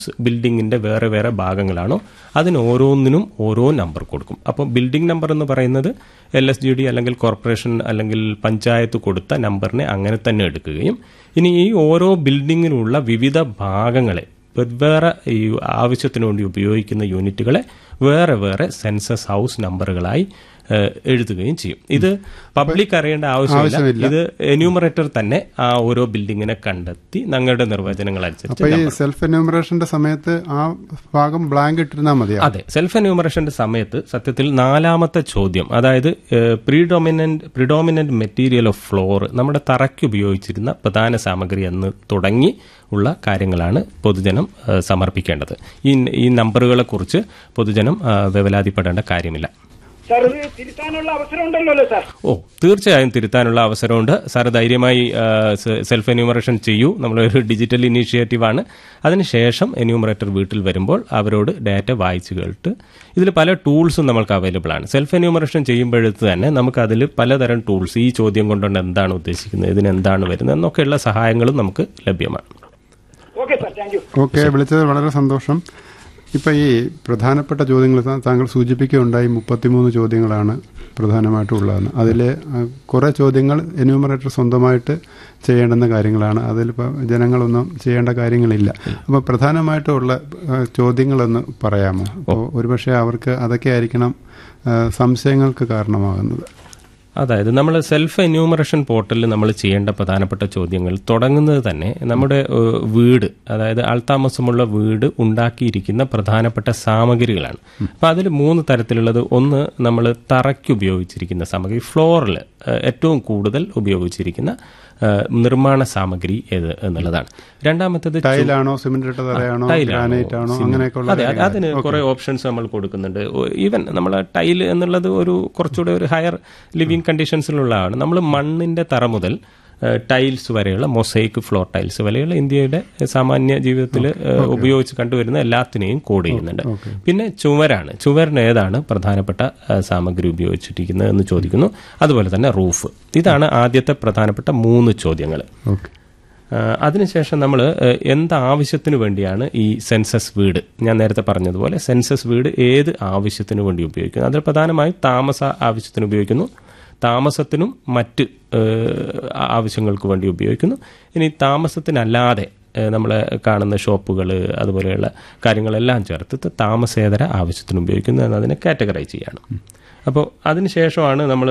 ബിൽഡിങ്ങിന്റെ വേറെ വേറെ ഭാഗങ്ങളാണോ അതിന് ഓരോന്നിനും ഓരോ നമ്പർ കൊടുക്കും അപ്പോൾ ബിൽഡിംഗ് നമ്പർ എന്ന് പറയുന്നത് എൽ എസ് ജി ഡി അല്ലെങ്കിൽ കോർപ്പറേഷൻ അല്ലെങ്കിൽ പഞ്ചായത്ത് കൊടുത്ത നമ്പറിനെ അങ്ങനെ തന്നെ എടുക്കുകയും ഇനി ഈ ഓരോ ബിൽഡിങ്ങിനുള്ള വിവിധ ഭാഗങ്ങളെ വെവ്വേറെ ഈ ആവശ്യത്തിന് വേണ്ടി ഉപയോഗിക്കുന്ന യൂണിറ്റുകളെ വേറെ വേറെ സെൻസസ് ഹൗസ് നമ്പറുകളായി ഏഹ്, എഴുതുകയും ചെയ്യും ഇത് പബ്ലിക് അറിയേണ്ട ആവശ്യമില്ല ആവശ്യമില്ല. ഇത് എന്യൂമറേറ്റർ തന്നെ ആ ഓരോ ബിൽഡിങ്ങിനെ കണ്ടെത്തി ഞങ്ങളുടെ നിർവചനങ്ങൾ അനുസരിച്ച് അപ്പൊ ഈ സെൽഫ് എന്യൂമറേഷന്റെ സമയത്ത് ആ ഭാഗം ബ്ലാങ്ക് ഇട്ടിരുന്നാൽ മതിയോ അതെ സെൽഫ് എന്യൂമറേഷന്റെ സമയത്ത് സത്യത്തിൽ നാലാമത്തെ ചോദ്യം അതായത് predominant predominant material of floor നമ്മുടെ തറയ്ക്ക് ഉപയോഗിച്ചിരുന്ന പ്രധാന സാമഗ്രി എന്ന് തുടങ്ങി ഉള്ള കാര്യങ്ങളാണ് പൊതുജനം ഏഹ്, സമർപ്പിക്കേണ്ടത് ഈ ഈ നമ്പറുകളെ കുറിച്ച് പൊതുജനം ഏഹ്, വേവലാതിപ്പെടേണ്ട കാര്യമില്ല സാർ ഇത് തിരുത്താനുള്ള അവസരം ഉണ്ടല്ലോ സാർ ഓ തീർച്ചയായും തിരുത്താനുള്ള അവസരമുണ്ട് സാർ ധൈര്യമായി ആ, സെ- സെൽഫ് എന്യൂമറേഷൻ ചെയ്യൂ നമ്മളൊരു ഡിജിറ്റൽ ഇനീഷ്യേറ്റീവ് ആണ് അതിനുശേഷം എന്യൂമറേറ്റർ വീട്ടിൽ വരുമ്പോൾ അവരോട് ഡാറ്റ വായിച്ചു കേട്ട് ഇതിൽ പല ടൂൾസും നമുക്ക് അവൈലബിൾ ആണ് സെൽഫ് എന്യൂമറേഷൻ ചെയ്യുമ്പോഴത്ത് തന്നെ നമുക്ക് അതിൽ പലതരം ടൂൾസ് ഈ ചോദ്യം കൊണ്ടുകൊണ്ട് എന്താണ് ഉദ്ദേശിക്കുന്നത് ഇതിന് എന്താണ് വരുന്നത് എന്നൊക്കെയുള്ള സഹായങ്ങളും നമുക്ക് ലഭ്യമാണ് okay sir thank you okay വിളിച്ചത് വളരെ സന്തോഷം ഇപ്പൊ ഈ പ്രധാനപ്പെട്ട ചോദ്യങ്ങൾ താ- താങ്കൾ സൂചിപ്പിക്കുകയുണ്ടായി മുപ്പത്തിമൂന്ന് ചോദ്യങ്ങളാണ് പ്രധാനമായിട്ടും ഉള്ളതെന്ന് അതിൽ കുറെ ചോദ്യങ്ങൾ എന്യൂമറേറ്റർ സ്വന്തമായിട്ട് ചെയ്യേണ്ടുന്ന കാര്യങ്ങളാണ് അതിലിപ്പോൾ ജനങ്ങളൊന്നും ചെയ്യേണ്ട കാര്യങ്ങളില്ല അപ്പോൾ പ്രധാനമായിട്ടുള്ള ആ, ചോദ്യങ്ങളൊന്ന് പറയാമോ അപ്പോൾ ഒരുപക്ഷെ അവർക്ക് അതൊക്കെ ആയിരിക്കണം ആ, സംശയങ്ങൾക്ക് കാരണമാകുന്നത് അതായത് നമ്മൾ സെൽഫ് എന്യൂമറേഷൻ പോർട്ടലിൽ നമ്മൾ ചെയ്യേണ്ട പ്രധാനപ്പെട്ട ചോദ്യങ്ങൾ തുടങ്ങുന്നത് തന്നെ നമ്മുടെ ഏഹ്, വീട് അതായത് ആൾതാമസമുള്ള വീട് ഉണ്ടാക്കിയിരിക്കുന്ന പ്രധാനപ്പെട്ട സാമഗ്രികളാണ് അപ്പം അതിൽ മൂന്ന് തരത്തിലുള്ളത് ഒന്ന് നമ്മൾ തറയ്ക്ക് ഉപയോഗിച്ചിരിക്കുന്ന സാമഗ്രി ഫ്ലോറിൽ ഏറ്റവും കൂടുതൽ ഉപയോഗിച്ചിരിക്കുന്ന ഏഹ്, നിർമ്മാണ സാമഗ്രി ഏത് എന്നുള്ളതാണ് രണ്ടാമത്തേത് ചു- ടൈലാണോ സിമെന്റ് ഇട്ട തറയാണോ ടൈലാണോ, ഗ്രാനൈറ്റ് ആണോ സിമെന്റ്. അങ്ങനെയൊക്കെയുള്ള അതെ അതെ, അതിന് കുറെ ഓപ്ഷൻസ് നമ്മൾ കൊടുക്കുന്നുണ്ട് ഈവൻ നമ്മൾ ടൈൽ എന്നുള്ളത് ഒരു കുറച്ചുകൂടെ ഒരു ഹയർ ലിവിങ് കണ്ടീഷൻസിലുള്ളതാണ് നമ്മൾ മണ്ണിന്റെ തറ മുതൽ ടൈൽസ് വരെയുള്ള മൊസൈക്ക് ഫ്ലോർ ടൈൽസ് വരെയുള്ള ഇന്ത്യയുടെ സാമാന്യ ജീവിതത്തിൽ ഉപയോഗിച്ച് കണ്ടുവരുന്ന എല്ലാത്തിനെയും കോഡ് ചെയ്യുന്നുണ്ട് പിന്നെ ചുവരാണ് ചുവരിന് ഏതാണ് പ്രധാനപ്പെട്ട ആ, സാമഗ്രി ഉപയോഗിച്ചിരിക്കുന്നത് എന്ന് ചോദിക്കുന്നു അതുപോലെ തന്നെ റൂഫ് ഇതാണ് ആദ്യത്തെ പ്രധാനപ്പെട്ട മൂന്ന് ചോദ്യങ്ങൾ ഓക്കെ ആഹ് അതിനുശേഷം നമ്മൾ എന്ത് ആവശ്യത്തിന് വേണ്ടിയാണ് ഈ സെൻസസ് വീട് ഞാൻ നേരത്തെ പറഞ്ഞതുപോലെ സെൻസസ് വീട് ഏത് ആവശ്യത്തിന് വേണ്ടി ഉപയോഗിക്കുന്നു അതിൽ പ്രധാനമായും താമസ ആവശ്യത്തിന് ഉപയോഗിക്കുന്നു താമസത്തിനും മറ്റ് ഏഹ്, ആവശ്യങ്ങൾക്ക് വേണ്ടി ഉപയോഗിക്കുന്നു ഇനി താമസത്തിനല്ലാതെ നമ്മൾ കാണുന്ന ഷോപ്പുകൾ അതുപോലെയുള്ള കാര്യങ്ങളെല്ലാം ചേർത്ത് താമസേതര ആവശ്യത്തിന് ഉപയോഗിക്കുന്നു എന്നതിനെ കാറ്റഗറൈസ് ചെയ്യാണ് അപ്പോൾ അതിനുശേഷമാണ് നമ്മൾ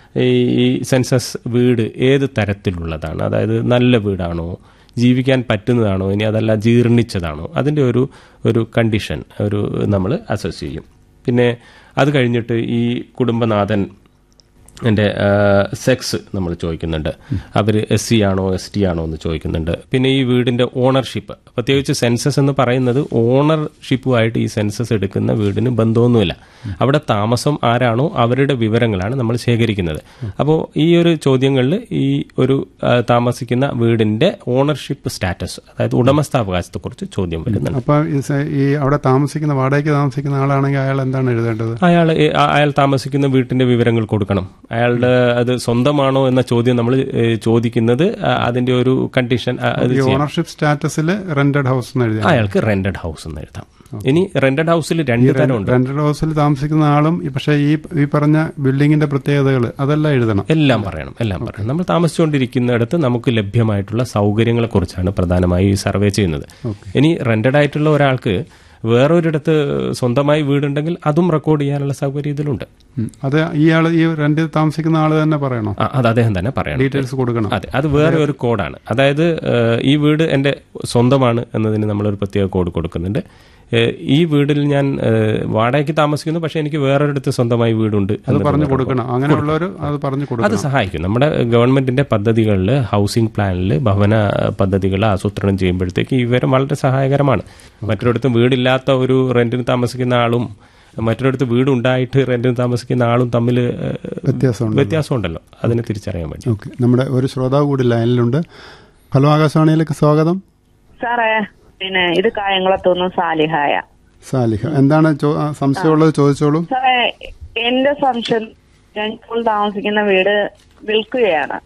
ഈ സെൻസസ് വീട് ഏത് തരത്തിലുള്ളതാണ് അതായത് നല്ല വീടാണോ ജീവിക്കാൻ പറ്റുന്നതാണോ ഇനി അതല്ല ജീർണിച്ചതാണോ അതിൻ്റെ ഒരു ഒരു കണ്ടീഷൻ ഒരു നമ്മൾ അസസ് ചെയ്യും പിന്നെ അത് കഴിഞ്ഞിട്ട് ഈ കുടുംബനാഥൻ എൻ്റെ സെക്സ് നമ്മൾ ചോദിക്കുന്നുണ്ട് അവർ എസ് സി ആണോ എസ് ടി ആണോ എന്ന് ചോദിക്കുന്നുണ്ട് പിന്നെ ഈ വീടിൻ്റെ ഓണർഷിപ്പ് പ്രത്യേകിച്ച് സെൻസസ് എന്ന് പറയുന്നത് ഓണർഷിപ്പുമായിട്ട് ഈ സെൻസസ് എടുക്കുന്ന വീടിന് ബന്ധമൊന്നുമില്ല അവിടെ താമസം ആരാണോ അവരുടെ വിവരങ്ങളാണ് നമ്മൾ ശേഖരിക്കുന്നത് അപ്പോൾ ഈ ഒരു ചോദ്യങ്ങളിൽ ഈ ഒരു ആ, താമസിക്കുന്ന വീടിൻ്റെ ഓണർഷിപ്പ് സ്റ്റാറ്റസ് അതായത് ഉടമസ്ഥാവകാശത്തെക്കുറിച്ച് ചോദ്യം വരുന്നുണ്ട് അപ്പൊ ഈ സ- ഈ അവിടെ താമസിക്കുന്ന വാടകയ്ക്ക് താമസിക്കുന്ന ആളാണെങ്കിൽ അയാൾ എന്താണ് എഴുതേണ്ടത് അയാൾ അയാൾ താമസിക്കുന്ന വീട്ടിന്റെ വിവരങ്ങൾ കൊടുക്കണം അയാളുടെ അത് സ്വന്തമാണോ എന്ന ചോദ്യം നമ്മൾ ചോദിക്കുന്നത് ആ, അതിന്റെ ഒരു കണ്ടീഷൻ ആ, അത് ഈ ചെയ്യാം. ഓണർഷിപ്പ് സ്റ്റാറ്റസിൽ റെന്റഡ് ഹൗസ് എന്ന് എഴുതിയാൽ അയാൾക്ക് റെന്റഡ് ഹൗസ് എന്ന് എഴുതാം ഇനി റെന്റഡ് ഹൗസിൽ രണ്ട് തരമുണ്ട് റെന്റഡ് ഹൗസിൽ താമസിക്കുന്ന ആളും ഈ- പക്ഷേ ഈ ഈ പറഞ്ഞ ബിൽഡിങ്ങിന്റെ പ്രത്യേകതകൾ അതെല്ലാം എഴുതണം എല്ലാം പറയണം എല്ലാം പറയണം നമ്മൾ താമസിച്ചുകൊണ്ടിരിക്കുന്നിടത്ത് നമുക്ക് ലഭ്യമായിട്ടുള്ള സൗകര്യങ്ങളെ കുറിച്ചാണ് പ്രധാനമായി ഈ സർവേ ചെയ്യുന്നത് ഇനി റെന്റഡ് ആയിട്ടുള്ള ഒരാൾക്ക് വേറൊരിടത്ത് സ്വന്തമായി വീടുണ്ടെങ്കിൽ അതും റെക്കോർഡ് ചെയ്യാനുള്ള സൗകര്യം ഇതിലുണ്ട് ഉം. അത് ഇയാൾ ഈ റെന്റ് താമസിക്കുന്ന ആള് തന്നെ പറയണോ ആ, അത് അദ്ദേഹം തന്നെ പറയണം ഡീറ്റെയിൽസ് കൊടുക്കണം അതെ അത് വേറെ ഒരു കോഡാണ് അതായത് ഏഹ്, ഈ വീട് എൻ്റെ സ്വന്തമാണ് എന്നതിന് നമ്മളൊരു പ്രത്യേക കോഡ് കൊടുക്കുന്നുണ്ട് ഏഹ്, ഈ വീടിൽ ഞാൻ ഏഹ്, വാടകയ്ക്ക് താമസിക്കുന്നു പക്ഷേ എനിക്ക് വേറൊരിടത്ത് സ്വന്തമായി വീടുണ്ട് അത് എന്നൊരു പറഞ്ഞു വേറെ കൊടുക്കണം അങ്ങനെയുള്ളവർ അത് പറഞ്ഞു അത് കൊടുക്കണം സഹായിക്കും നമ്മുടെ ഗവൺമെന്റിന്റെ പദ്ധതികളിൽ ഹൗസിംഗ് പ്ലാനിൽ ഭവന പദ്ധതികൾ ആസൂത്രണം ചെയ്യുമ്പോഴത്തേക്ക് ഈ വിവരം വളരെ സഹായകരമാണ് മറ്റൊരിടത്തും വീടില്ലാത്ത ഒരു റെന്റിന് താമസിക്കുന്ന ആളും മറ്റൊരിടത്ത് വീടുണ്ടായിട്ട് റെന്റിന് താമസിക്കുന്ന ആളും തമ്മിൽ ഏഹ്, വ്യത്യാസമുണ്ട് വ്യത്യാസമുണ്ടല്ലോ അതിനെ തിരിച്ചറിയാൻ വേണ്ടി ഓക്കെ നമ്മുടെ ഒരു ശ്രോതാവ് കൂടി ലൈനിലുണ്ട് ഹലോ ആകാശവാണിയിലേക്ക് സ്വാഗതം സാറേ പിന്നെ ഇത് കായംകുളത്തുനിന്ന് സാലിഹായ സാലിഹ എന്താണ് ചോ- ആ, സംശയമുള്ളത് ചോദിച്ചോളൂ സാറേ എന്റെ സംശയം ഞാൻ ഇപ്പോൾ താമസിക്കുന്ന വീട് വിൽക്കുകയാണ്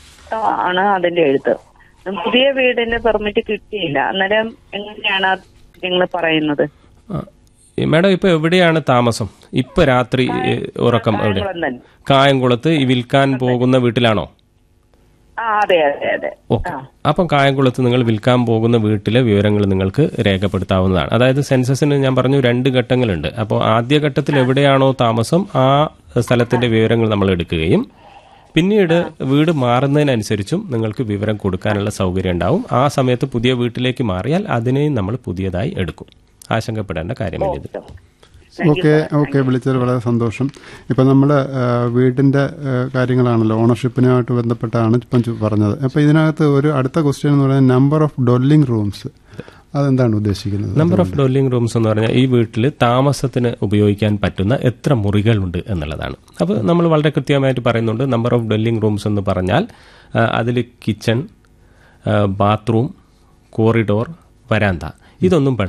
ആണ് അതിന്റെ എഴുത്ത് പുതിയ വീടിന്റെ പെർമിറ്റ് കിട്ടിയില്ല അന്നേരം എങ്ങനെയാണ് അത് നിങ്ങൾ പറയുന്നത് ആ, ഈ മാഡം ഇപ്പൊ എവിടെയാണ് താമസം ഇപ്പൊ രാത്രി ഏ, ഉറക്കം എവിടെ കായംകുളം തന്നെ കായംകുളത്ത് ഈ വിൽക്കാൻ പോകുന്ന വീട്ടിലാണോ ആ അതെ അതെ അതെ ഓക്കെ അപ്പം കായംകുളത്ത് നിങ്ങൾ വിൽക്കാൻ പോകുന്ന വീട്ടിലെ വിവരങ്ങൾ നിങ്ങൾക്ക് രേഖപ്പെടുത്താവുന്നതാണ് അതായത് സെൻസസിന് ഞാൻ പറഞ്ഞു രണ്ട് ഘട്ടങ്ങളുണ്ട് അപ്പോൾ ആദ്യ ഘട്ടത്തിൽ എവിടെയാണോ താമസം ആ സ്ഥലത്തിന്റെ വിവരങ്ങൾ നമ്മൾ എടുക്കുകയും പിന്നീട് വീട് മാറുന്നതിനനുസരിച്ചും നിങ്ങൾക്ക് വിവരം കൊടുക്കാനുള്ള സൗകര്യം ഉണ്ടാവും ആ സമയത്ത് പുതിയ വീട്ടിലേക്ക് മാറിയാൽ അതിനെയും നമ്മൾ പുതിയതായി എടുക്കും ആശങ്കപ്പെടേണ്ട കാര്യമില്ല ഇത് ഓക്കെ ഓക്കെ വിളിച്ചത് വളരെ സന്തോഷം ഇപ്പം നമ്മൾ വീടിൻ്റെ കാര്യങ്ങളാണല്ലോ ഓണർഷിപ്പിനുമായിട്ട് ബന്ധപ്പെട്ടാണ് ഇപ്പം ചു- പറഞ്ഞത് അപ്പം ഇതിനകത്ത് ഒരു അടുത്ത ക്വസ്റ്റ്യൻ എന്ന് പറയുന്നത് നമ്പർ ഓഫ് ഡൊല്ലിംഗ് റൂംസ് അതെന്താണ് ഉദ്ദേശിക്കുന്നത് നമ്പർ ഓഫ് ഡോലിംഗ് റൂംസ് എന്ന് പറഞ്ഞാൽ ഈ വീട്ടിൽ താമസത്തിന് ഉപയോഗിക്കാൻ പറ്റുന്ന എത്ര മുറികളുണ്ട് എന്നുള്ളതാണ് അപ്പോൾ നമ്മൾ വളരെ കൃത്യമായിട്ട് പറയുന്നുണ്ട് നമ്പർ ഓഫ് ഡൊല്ലിംഗ് റൂംസ് എന്ന് പറഞ്ഞാൽ അതിൽ കിച്ചൺ ബാത്റൂം കോറിഡോർ വരാന്ത ഇതൊന്നും